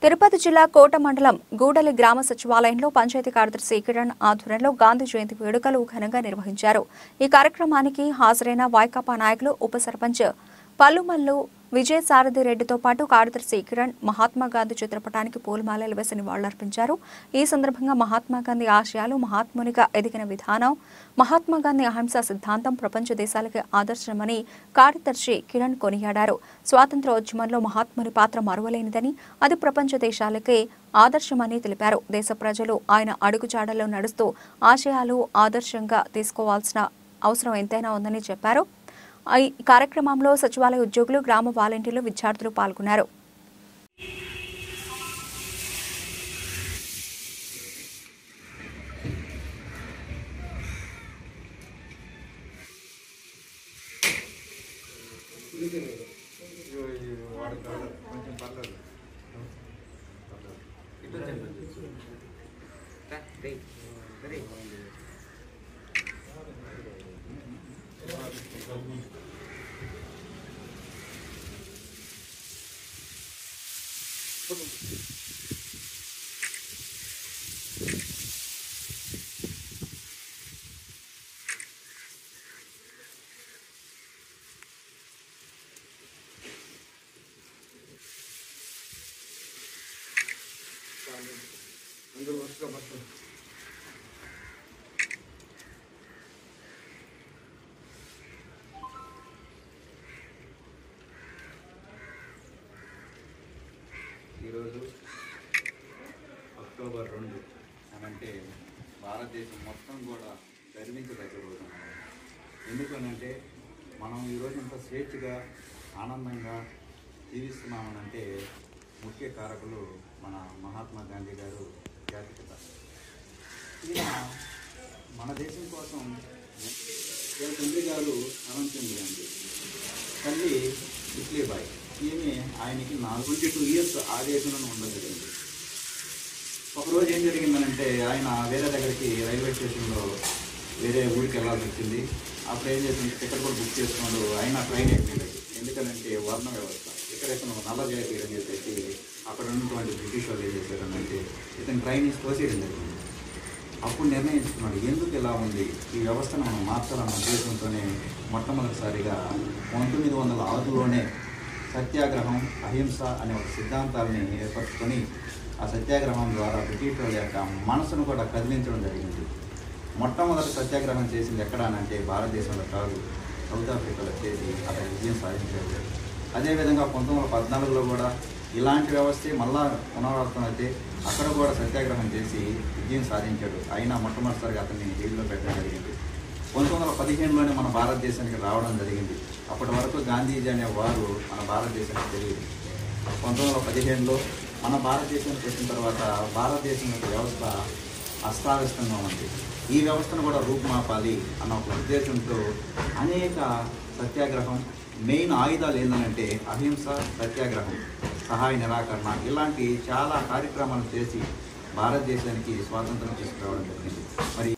తిరుపతి జిల్లా కోట మండలం గూడలి గ్రామ సచివాలయంలో పంచాయతీ కార్యదర్శి కిరణ్ ఆధ్వర్యంలో గాంధీ జయంతి వేడుకలు ఘనంగా నిర్వహించారు ఈ కార్యక్రమానికి హాజరైన వైకాపా నాయకులు ఉప సర్పంచ్ పల్లుమల్లు విజయ సారథి రెడ్డితో పాటు కార్యదర్శి కిరణ్ మహాత్మా గాంధీ చిత్రపటానికి పూలమాలలు వేసి నివాళులర్పించారు ఈ సందర్భంగా మహాత్మా గాంధీ ఆశయాలు మహాత్మునిగా ఎదిగిన విధానం మహాత్మా గాంధీ అహింస సిద్ధాంతం ప్రపంచ దేశాలకి ఆదర్శమని కార్యదర్శి కిరణ్ కొనియాడారు స్వాతంత్ర్యోద్యమంలో మహాత్ముని పాత్ర మరువలేనిదని అది ప్రపంచ దేశాలకే ఆదర్శమని తెలిపారు దేశ ప్రజలు ఆయన అడుగుజాడల్లో నడుస్తూ ఆశయాలు ఆదర్శంగా తీసుకోవాల్సిన అవసరం ఎంతైనా ఉందని చెప్పారు ఈ కార్యక్రమంలో సచివాలయ ఉద్యోగులు గ్రామ వాలంటీర్లు విద్యార్థులు పాల్గొన్నారు ఈరోజు అక్టోబర్ రెండు అనంటే భారతదేశం మొత్తం కూడా గర్వించదగ్గ రోజు అన్నమాట. ఎందుకనంటే మనం ఈరోజు ఇంత స్వేచ్ఛగా ఆనందంగా జీవిస్తున్నామనంటే ముఖ్య కారకులు మన మహాత్మా గాంధీ గారు జాతిపిత ఈయన మన దేశం కోసం ఈయన తండ్రి గారు అనంతచంద్ర గాంధీ తల్లి ఇస్లీబాయ్ ఈమె ఆయనకి నాలుగు నుంచి టూ ఇయర్స్ ఆ దేశంలోనే ఉండడం జరిగింది ఒకరోజు ఏం జరిగిందనంటే ఆయన వేరే దగ్గరికి రైల్వే స్టేషన్లో వేరే ఊరికి వెళ్ళాల్సి వచ్చింది అప్పుడు ఏం చేసింది టికెట్ కూడా బుక్ చేసుకున్నాడు ఆయన ట్రైన్ ఎక్కింది ఎందుకంటే వర్ణ వ్యవస్థ ఇక్కడ ఇతను నల్ల జాతీయుడు అని చెప్పేసి అక్కడ ఉన్నటువంటి బ్రిటిష్ వాళ్ళు ఏం చేశారనంటే ఇతను ట్రైన్ తోసేయడం జరిగింది అప్పుడు నిర్ణయించుకున్నాడు ఎందుకు ఇలా ఉంది ఈ వ్యవస్థను మనం మార్చాలన్న ఉద్దేశంతోనే మొట్టమొదటిసారిగా పంతొమ్మిది వందల ఆరులోనే సత్యాగ్రహం అహింస అనే ఒక సిద్ధాంతాలని ఏర్పరచుకొని ఆ సత్యాగ్రహం ద్వారా బ్రిటిష్ వాళ్ళ యొక్క మనసును కూడా కదిలించడం జరిగింది మొట్టమొదటి సత్యాగ్రహం చేసింది ఎక్కడ అని అంటే భారతదేశంలో కాదు సౌత్ ఆఫ్రికాలో చేసి అక్కడ విజయం సాధించారు అదేవిధంగా పంతొమ్మిది వందల పద్నాలుగులో కూడా ఇలాంటి వ్యవస్థే మళ్ళా పునరావృతం అయితే అక్కడ కూడా సత్యాగ్రహం చేసి విజయం సాధించాడు అయినా మొట్టమొదటిసారిగా అతన్ని జైల్లో పెట్టడం జరిగింది పంతొమ్మిది వందల పదిహేనులోనే మన భారతదేశానికి రావడం జరిగింది అప్పటి వరకు గాంధీజీ అనే వారు మన భారతదేశానికి తెలియదు పంతొమ్మిది వందల పదిహేనులో మన భారతదేశానికి వచ్చిన తర్వాత భారతదేశం యొక్క వ్యవస్థ అస్తావ్యస్తంగా ఉంది ఈ వ్యవస్థను కూడా రూపుమాపాలి అన్న ఒక ఉద్దేశంతో అనేక సత్యాగ్రహం మెయిన్ ఆయుధాలు ఏంటంటే అహింస సత్యాగ్రహం సహాయ నిరాకరణ ఇలాంటి చాలా కార్యక్రమాలు చేసి భారతదేశానికి స్వాతంత్రం తీసుకురావడం జరిగింది మరి